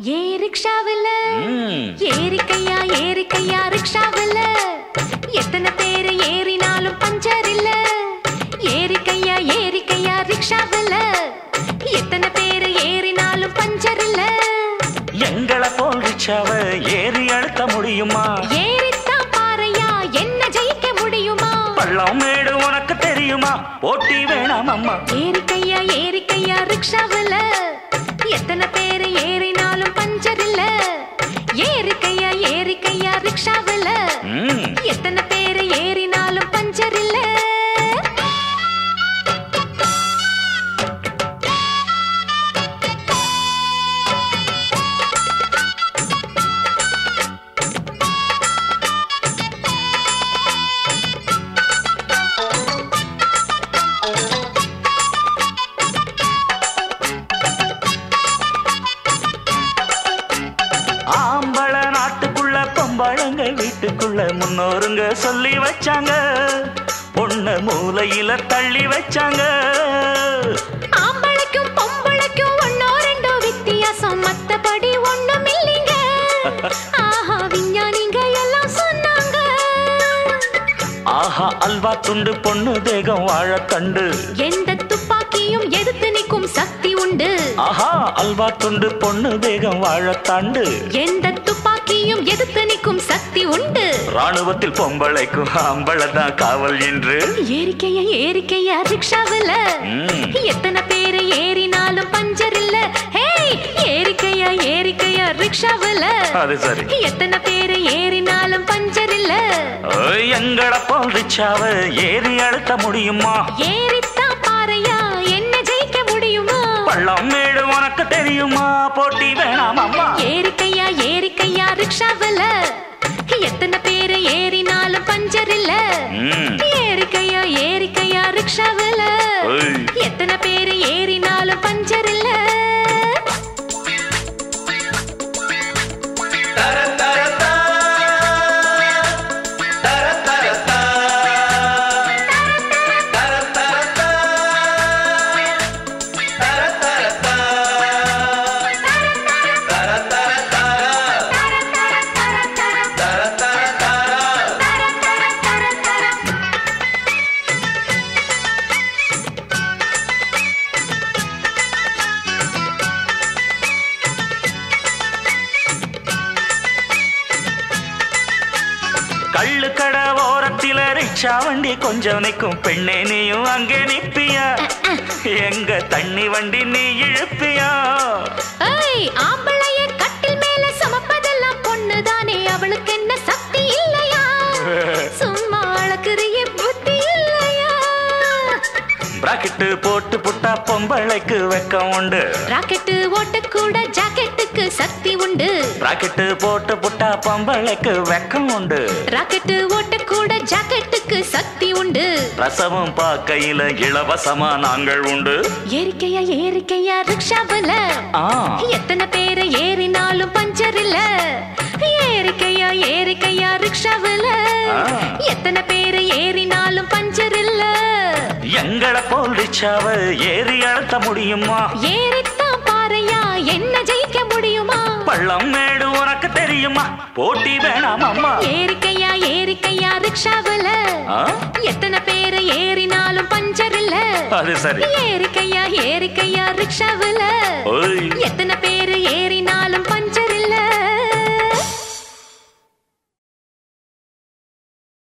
ஏ ரிக்ஷாவில் ம். ஏறிக்கையா ஏறிக்கையா ரிக்ஷாவில் எத்தனை பேர் ஏறினாலும் பஞ்சர் இல்ல ஏறிக்கையா ஏறிக்கையா ரிக்ஷாவில் எத்தனை பேர் ஏறினாலும் பஞ்சர் இல்ல எங்களை போல் ரிச்சாவ ஏறி அழுத்த முடியுமா ஏறித்தான் பாறையா என்ன ஜெயிக்க முடியுமா பள்ளம் மேடு உனக்கு தெரியுமா போட்டி வேணாம் அம்மா ஏறிக்கையா ஏறிக்கையா ரிக்ஷாவில் எத்தனை பேர் ஏறினாலும் பஞ்சர் இல்ல ஏறிக்கையா ஏறிக்கையா ரிக்ஷாவில் ம். எத்தனை பேர் ஏறினாலும் பஞ்சர் இல்ல ஆம்பள நாட்டுக்குள்ள பொம்பளங்க வீட்டுக்குள்ள முன்னோருங்க சொல்லி வச்சாங்க பொண்ண மூலையில தள்ளி வச்சாங்க ஆம்பளைக்கும் பொம்பளைக்கும் ஒன்னோ ரெண்டோ வித்தியாசம் மத்தபடி ஒண்ணும் இல்லைங்க ஆஹா விஞ்ஞானிங்க எல்லாம் சொன்னாங்க ஆஹா அல்வா துண்டு பொண்ணு தேகம் வாழத்தண்டு எந்த துப்பாக்கியும் எதிர்த்து நிற்கும் சக்தி உண்டு ஆஹா அல்வா துண்டு பொண்ணு தேகம் வாழத்தாண்டு எந்த துப்பாக்கியும் எதிர்த்து நிற்கும் சக்தி உண்டு ராணுவத்தில் பொம்பளைக்கும் ஆம்பளதான் காவல் என்று ஏறிக்கைய ஏறிக்கைய ரிக்ஷாவில் ம். எத்தனை பேர் ஏறினாலும் பஞ்சர் இல்ல ஹேய் ஏறிக்கைய ஏறிக்கைய ரிக்ஷாவில் அது சரி எத்தனை பேர் ஏறினாலும் பஞ்சர் இல்ல ஓய், எங்களை போல் ரிச்சாவ ஏறி அழுத்த முடியுமா ஏறித்தான் பாறையா என்ன ஜெயிக்க முடியுமா பள்ளம் மேடு உனக்கு தெரியுமா போட்டி வேணாம் அம்மா ஏறிக்கையா ஏறிக்கையா ரிக்ஷாவில் எத்தனை பேர் ஏறினாலும் பஞ்சர் இல்ல ம். ஏறிக்கையா ஏறிக்கையா ரிக்ஷாவில் ஓய். எத்தனை பேர் ஏறினாலும் பஞ்சர் இல்ல கள்ளு கடை ஓரத்தில ரிக்ஷா வண்டி கொஞ்சம் நிக்கும் பெண்ணே நீயும் அங்கே நிப்பியா எங்க தண்ணி வண்டி நீ இழுப்பியா ஏய் ஆம்பளைய கட்டில் மேல சுமப்பதெல்லாம் பொண்ணுதானே அவளுக்கு என்ன சக்தி இல்லையா சும்மா அளக்குறிய புத்தி இல்லையா பிராக்கெட்டு போட்டு புட்டா பொம்பளைக்கு வெக்கம் உண்டு ராக்கெட்டு ஓட்ட கூட ஜாக்கெட்டுக்கு சக்தி உண்டு பிராக்கெட்டு போட்டு புட்டா பொம்பளைக்கு வெக்கம் உண்டு ராக்கெட்டு ஓட்ட கூட ஜாக்கெட்டுக்கு சக்தி உண்டு ரசமும் பாக்கையில இலவசமா நாங்கள் உண்டு ஏறிக்கையா ஏறிக்கையா ரிக்ஷாவில் ஆ எத்தனை பேர் ஏறினாலும் பஞ்சர் இல்ல ஏறிக்கையா ஏறிக்கையா ரிக்ஷாவில் ஆ. எத்தனை பேர் ஏறினாலும் பஞ்சர் இல்ல எங்களை போல் ரிச்சாவ ஏறி அழுத்த முடியுமா ஏறித்தான் பாறையா என்ன ஜெயிக்க முடியுமா பள்ளம் மேடு உனக்கு தெரியுமா போட்டி வேணாம் அம்மா ஏறிக்கையா ஏறிக்கையா ரிக்ஷாவில் ஆ? எத்தனை பேர் ஏறினாலும் பஞ்சர் இல்ல அது சரி ஏறிக்கையா ஏறிக்கையா ரிக்ஷாவில் ஓய் எத்தனை